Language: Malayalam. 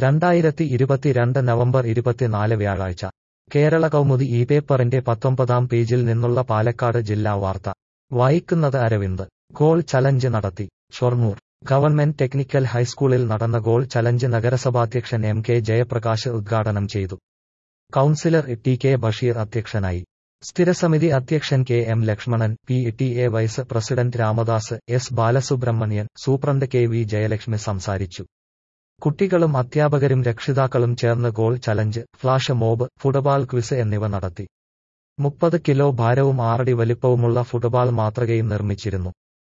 രണ്ടായിരത്തി ഇരുപത്തിരണ്ട് നവംബർ ഇരുപത്തിനാല് വ്യാഴാഴ്ച കേരള കൗമുദി ഈ പേപ്പറിന്റെ പത്തൊമ്പതാം പേജിൽ നിന്നുള്ള പാലക്കാട് ജില്ലാ വാർത്ത വായിക്കുന്നത് അരവിന്ദ് ഗോൾ ചലഞ്ച് നടത്തി ഷൊർണൂർ ഗവൺമെന്റ് ടെക്നിക്കൽ ഹൈസ്കൂളിൽ നടന്ന ഗോൾ ചലഞ്ച് നഗരസഭാധ്യക്ഷൻ എം കെ ജയപ്രകാശ് ഉദ്ഘാടനം ചെയ്തു കൗൺസിലർ ടി കെ ബഷീർ അധ്യക്ഷനായി സ്ഥിരസമിതി അധ്യക്ഷൻ K M Lakshmanan P T A vice president Ramadas S Balasubramanian superintendent K V Jayalakshmi സംസാരിച്ചു കുട്ടികളും അധ്യാപകരും രക്ഷിതാക്കളും ചേർന്ന് goal challenge flash mob football quiz എന്നിവ നടത്തി മുപ്പത് കിലോ ഭാരവും ആറടി വലിപ്പവുമുള്ള ഫുട്ബാൾ മാതൃകയും നിർമ്മിച്ചിരുന്നു